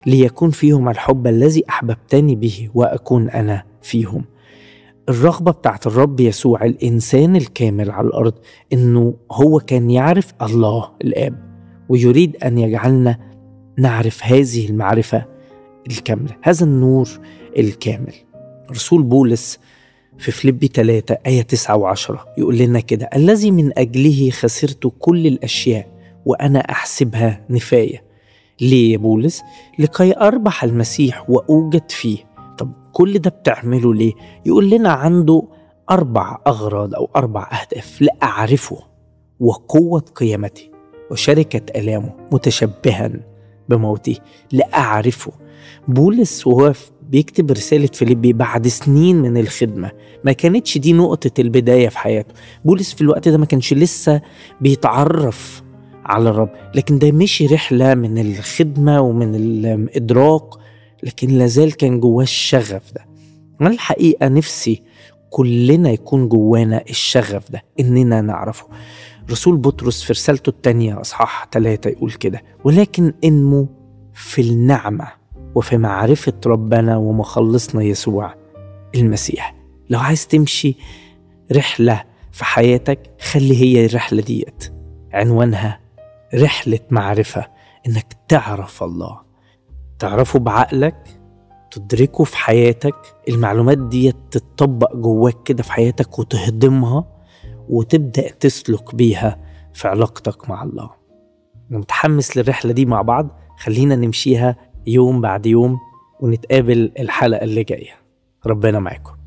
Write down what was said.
ليكون فيهم الحب الذي أحببتني به وأكون أنا فيهم الرغبة بتاعت الرب يسوع الإنسان الكامل على الأرض إنه هو كان يعرف الله الآب ويريد أن يجعلنا نعرف هذه المعرفة الكاملة هذا النور الكامل رسول بولس في فليبي 3 آية 9 و10 يقول لنا كده الذي من أجله خسرت كل الأشياء وأنا أحسبها نفاية ليه يا بولس؟ لكي أربح المسيح وأوجد فيه طب كل ده بتعمله ليه؟ يقول لنا عنده أربع أغراض أو أربع أهداف لأعرفه وقوة قيامته وشركة آلامه متشبها بموته لأعرفه بولس وهو بيكتب رسالة فيليبي بعد سنين من الخدمة ما كانتش دي نقطة البداية في حياته بولس في الوقت ده ما كانش لسه بيتعرف على الرب لكن ده مشي رحلة من الخدمة ومن الإدراك لكن لازال كان جواه الشغف ده أنا الحقيقة نفسي كلنا يكون جوانا الشغف ده إننا نعرفه رسول بطرس في رسالته الثانية أصحاح ثلاثة يقول كده ولكن انمو في النعمة وفي معرفة ربنا ومخلصنا يسوع المسيح لو عايز تمشي رحلة في حياتك خلي هي الرحلة ديت عنوانها رحلة معرفة إنك تعرف الله تعرفه بعقلك تدركه في حياتك المعلومات دي تتطبق جواك كده في حياتك وتهضمها وتبدأ تسلك بيها في علاقتك مع الله أنا متحمس للرحلة دي مع بعض خلينا نمشيها يوم بعد يوم ونتقابل الحلقة اللي جاية ربنا معاكم